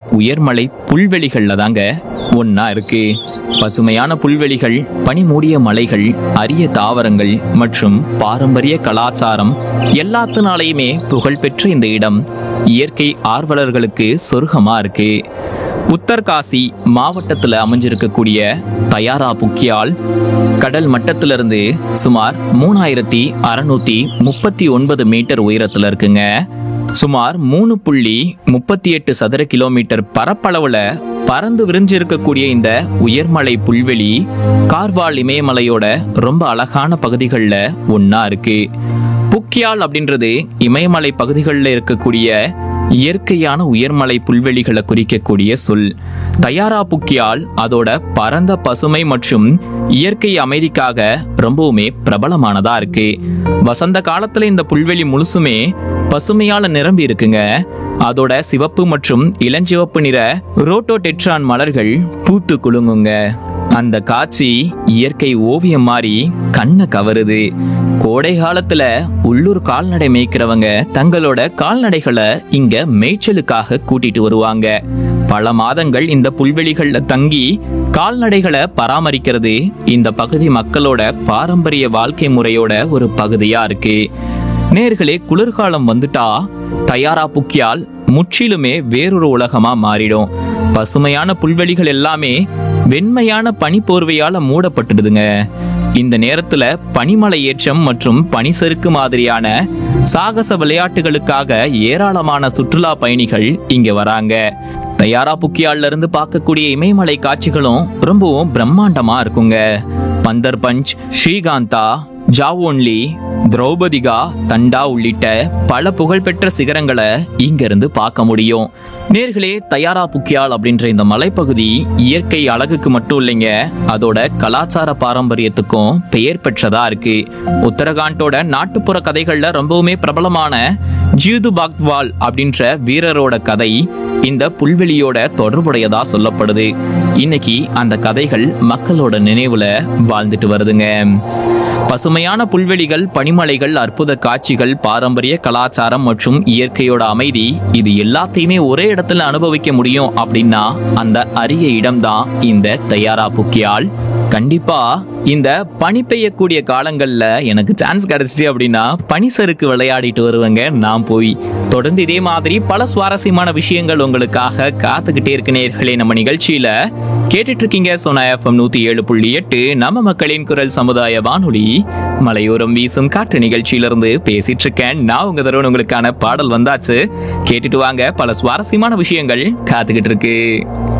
உயர்மலை புல்வெளிகள்ல தாங்க ஒன்னா இருக்கு பசுமையான புல்வெளிகள் பனிமூடிய மலைகள் அரிய தாவரங்கள் மற்றும் பாரம்பரிய கலாச்சாரம் எல்லாத்தினாலையுமே புகழ்பெற்ற இந்த இடம் இயற்கை ஆர்வலர்களுக்கு சொர்க்கமா இருக்கு உத்தர்காசி மாவட்டத்தில் அமைஞ்சிருக்கக்கூடிய தயாரா புக்கியால் கடல் மட்டத்திலிருந்து சுமார் மூணாயிரத்தி அறுநூத்தி முப்பத்தி ஒன்பது மீட்டர் உயரத்தில் இருக்குங்க சுமார் மூணு புள்ளி முப்பத்தி எட்டு சதுர கிலோமீட்டர் பரப்பளவுல பறந்து விரிஞ்சிருக்கக்கூடிய இந்த உயர்மலை புல்வெளி கார்வால் இமயமலையோட ரொம்ப அழகான பகுதிகளில் ஒன்றா இருக்கு புக்கியால் அப்படின்றது இமயமலை பகுதிகளில் இருக்கக்கூடிய இயற்கையான உயர்மலை புல்வெளிகளை குறிக்கக்கூடிய சொல் தயாரா புக்கியால் அதோட பரந்த பசுமை மற்றும் இயற்கை அமைதிக்காக ரொம்பவுமே பிரபலமானதா இருக்கு வசந்த காலத்துல இந்த புல்வெளி முழுசுமே பசுமையால நிரம்பி இருக்குங்க அதோட சிவப்பு மற்றும் இளஞ்சிவப்பு நிற ரோட்டோடெட்ரான் மலர்கள் பூத்து குலுங்குங்க அந்த காட்சி இயற்கை ஓவியம் மாதிரி கண்ணை கவருது கோடை காலத்துல உள்ளூர் கால்நடை மேய்க்கிறவங்க தங்களோட கால்நடைகளை இங்க மேய்ச்சலுக்காக கூட்டிட்டு வருவாங்க பல மாதங்கள் இந்த புல்வெளிகள்ல தங்கி கால்நடைகளை பராமரிக்கிறது இந்த பகுதி மக்களோட பாரம்பரிய வாழ்க்கை முறையோட ஒரு பகுதியா இருக்கு நேர்களே குளிர்காலம் வந்துட்டா தயாரா புக்கியால் முற்றிலுமே வேறொரு உலகமா மாறிடும் பசுமையான புல்வெளிகள் எல்லாமே வெண்மையான பனிப்போர்வையால மூடப்பட்டுடுதுங்க இந்த நேரத்துல பனிமலை ஏற்றம் மற்றும் பனிசறுக்கு மாதிரியான சாகச விளையாட்டுகளுக்காக ஏராளமான சுற்றுலா பயணிகள் இங்க வராங்க தயாரா புக்கியால்ல இருந்து பார்க்கக்கூடிய இமயமலை காட்சிகளும் ரொம்பவும் பிரம்மாண்டமா இருக்குங்க பந்தர் பஞ்ச் ஸ்ரீகாந்தா ஜாவோன்லி திரௌபதிகா தண்டா உள்ளிட்ட பல புகழ்பெற்ற சிகரங்களை இங்க இருந்து பார்க்க முடியும் நேர்களே தயாரா புக்கியால் அப்படின்ற இந்த மலைப்பகுதி இயற்கை அழகுக்கு மட்டும் இல்லைங்க அதோட கலாச்சார பாரம்பரியத்துக்கும் பெயர் பெற்றதா இருக்கு உத்தரகாண்டோட நாட்டுப்புற கதைகள்ல ரொம்பவுமே பிரபலமான ஜீது பாக்வால் அப்படின்ற வீரரோட கதை இந்த புல்வெளியோட தொடர்புடையதா சொல்லப்படுது இன்னைக்கு அந்த கதைகள் மக்களோட நினைவுல வாழ்ந்துட்டு வருதுங்க பசுமையான புல்வெளிகள் பனிமலைகள் அற்புத காட்சிகள் பாரம்பரிய கலாச்சாரம் மற்றும் இயற்கையோட அமைதி இது எல்லாத்தையுமே ஒரே இடத்துல அனுபவிக்க முடியும் அப்படின்னா அந்த அரிய இடம்தான் இந்த தயாரா புக்கியால் கண்டிப்பா இந்த பனி பெய்யக்கூடிய காலங்கள்ல எனக்கு சான்ஸ் கிடைச்சிச்சு அப்படின்னா பனிசறுக்கு விளையாடிட்டு வருவேங்க நான் போய் தொடர்ந்து இதே மாதிரி பல சுவாரஸ்யமான விஷயங்கள் உங்களுக்காக காத்துக்கிட்டே இருக்கு நேர்களே நம்ம நிகழ்ச்சியில கேட்டுட்டு இருக்கீங்க சோனா எஃப்எம் நூத்தி ஏழு புள்ளி எட்டு நம்ம மக்களின் குரல் சமுதாய வானொலி மலையோரம் வீசும் காற்று நிகழ்ச்சியிலிருந்து பேசிட்டு இருக்கேன் நான் உங்க தருவன் உங்களுக்கான பாடல் வந்தாச்சு கேட்டுட்டு வாங்க பல சுவாரஸ்யமான விஷயங்கள் காத்துக்கிட்டு இருக்கு